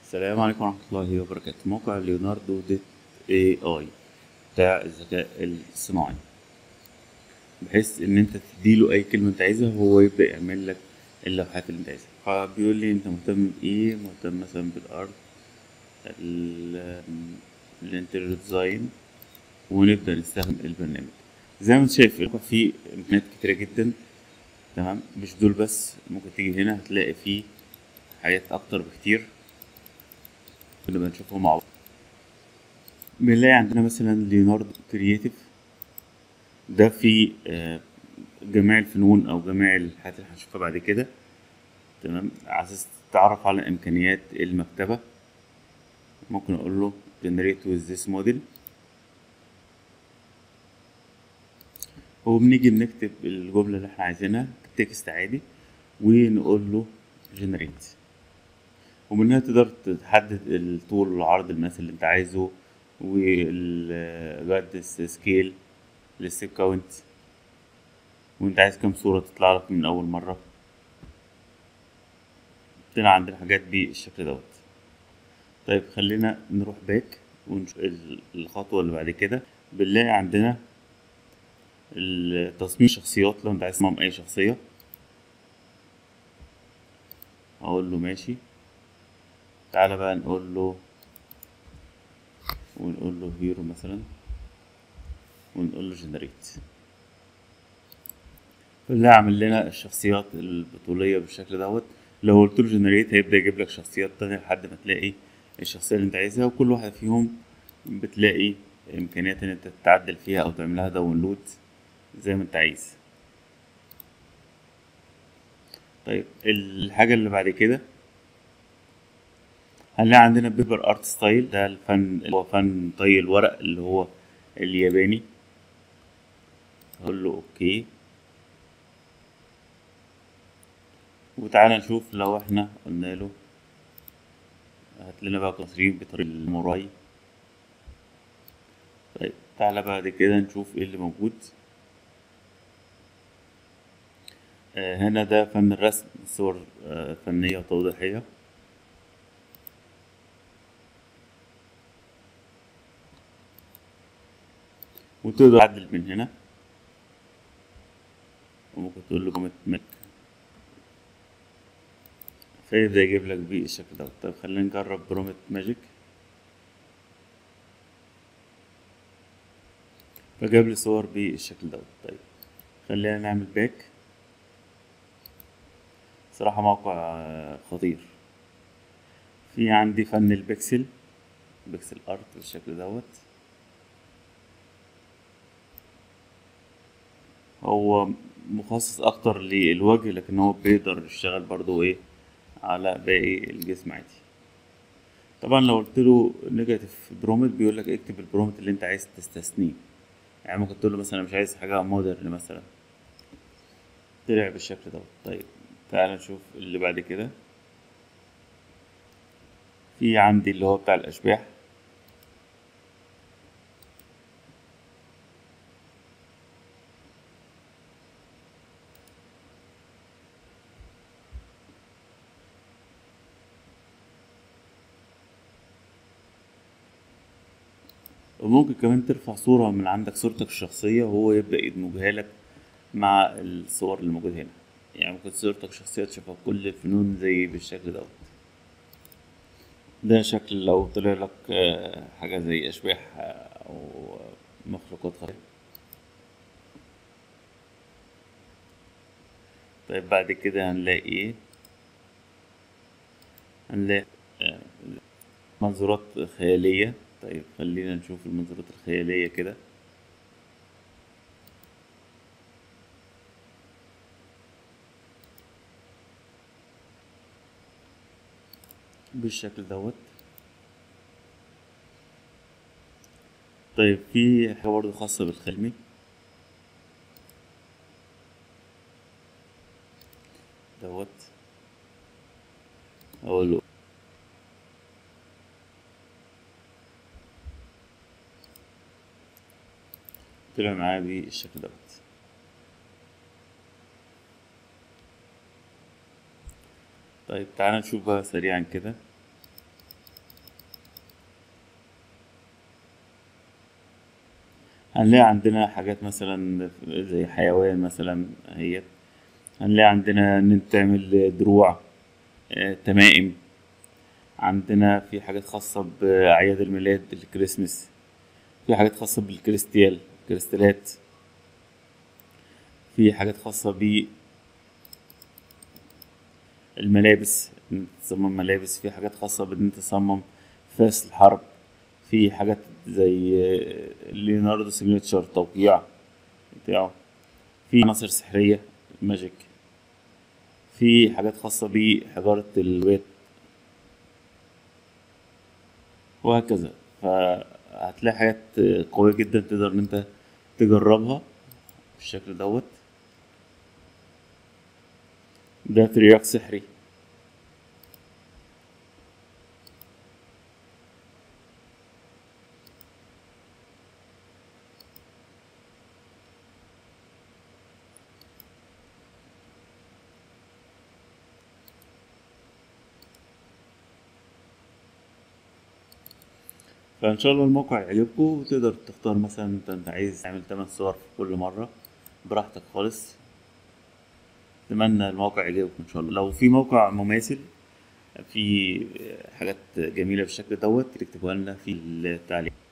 السلام عليكم ورحمة الله وبركاته موقع ليوناردو ديت اي اي بتاع الذكاء الصناعي بحيث ان انت تديله اي كلمة انت عايزها وهو يبدأ يعمل لك اللوحات اللي انت عايزها فبيقول لي انت مهتم بايه مهتم مثلا بالارض الانتريور ديزاين ونبدأ نستخدم البرنامج زي ما انت شايف الموقع فيه امكانيات كتيرة جدا تمام مش دول بس ممكن تيجي هنا هتلاقي فيه حاجات اكتر بكتير نبقى نشوفهم مع بعض بنلاقي عندنا مثلا ليوناردو كرييتيف ده في آه، جميع الفنون او جميع الحاجات اللي هنشوفها بعد كده تمام على اساس تتعرف على امكانيات المكتبه ممكن اقول له generate with this model وبنيجي بنكتب الجملة اللي احنا عايزينها تكست عادي ونقول له generate ومنها تقدر تحدد الطول والعرض المثل اللي انت عايزه والجد سكيل للستيب كاونت وانت عايز كام صورة تطلع لك من أول مرة طلع عندنا حاجات بالشكل دوت طيب خلينا نروح باك ونشوف الخطوة اللي بعد كده بنلاقي عندنا تصميم الشخصيات لو انت عايز تصمم اي شخصية اقول له ماشي تعالى بقى نقول له ونقول له هيرو مثلا ونقول له جنريت فده عمل لنا الشخصيات البطولية بالشكل دوت لو قلت له جنريت هيبدأ يجيب لك شخصيات تانية لحد ما تلاقي الشخصية اللي انت عايزها وكل واحدة فيهم بتلاقي إمكانيات إن أنت تتعدل فيها أو تعملها داونلود زي ما أنت عايز طيب الحاجة اللي بعد كده هنلاقي عندنا بيبر ارت ستايل ده الفن اللي هو فن طي الورق اللي هو الياباني اقول له اوكي وتعالى نشوف لو احنا قلنا له هات لنا بقى تصميم بطريقة الموراي طيب تعالى بعد كده نشوف ايه اللي موجود آه هنا ده فن الرسم صور آه فنية وتوضيحية وتقدر تعدل من هنا وممكن تقول له جملة مك فيبدأ يجيب لك بيه الشكل ده طيب خلينا نجرب برومت ماجيك فجاب لي صور بالشكل ده طيب خلينا نعمل باك صراحة موقع خطير في عندي فن البكسل بكسل ارت بالشكل دوت هو مخصص اكتر للوجه لكن هو بيقدر يشتغل برضو ايه على باقي الجسم عادي طبعا لو قلت له نيجاتيف برومت بيقول لك اكتب البرومت اللي انت عايز تستثنيه يعني ممكن تقول له مثلا مش عايز حاجه مودرن مثلا طلع بالشكل ده طيب تعال نشوف اللي بعد كده في عندي اللي هو بتاع الاشباح وممكن كمان ترفع صورة من عندك صورتك الشخصية وهو يبدأ يدمجها لك مع الصور اللي موجودة هنا يعني ممكن صورتك الشخصية تشوفها في كل الفنون زي بالشكل دوت ده شكل لو طلع لك حاجة زي أشباح أو مخلوقات خارجية طيب بعد كده هنلاقي ايه هنلاقي منظورات خيالية طيب خلينا نشوف المنظورات الخيالية كده بالشكل دوت طيب في حاجة برضه خاصة بالخلمي دوت اقول له طلع معايا بالشكل دوت طيب تعالى نشوف بقى سريعا كده هنلاقي عندنا حاجات مثلا زي حيوان مثلا هي هنلاقي عندنا ان انت تعمل دروع آه، تمائم عندنا في حاجات خاصة بأعياد الميلاد الكريسماس في حاجات خاصة بالكريستيال كريستالات في حاجات خاصة بالملابس إن أنت تصمم ملابس في حاجات خاصة بإن أنت تصمم فاس الحرب في حاجات زي آه، ليوناردو سيجنتشر توقيع بتاعه في عناصر سحرية ماجيك في حاجات خاصة بحجارة الوات وهكذا فهتلاقي حاجات قوية جدا تقدر ان انت تجربها بالشكل دوت ده ترياق سحري فان شاء الله الموقع يعجبكم وتقدر تختار مثلا انت انت عايز تعمل 8 صور في كل مرة براحتك خالص اتمنى الموقع يعجبكم ان شاء الله لو في موقع مماثل في حاجات جميلة بالشكل دوت تكتبوها لنا في التعليق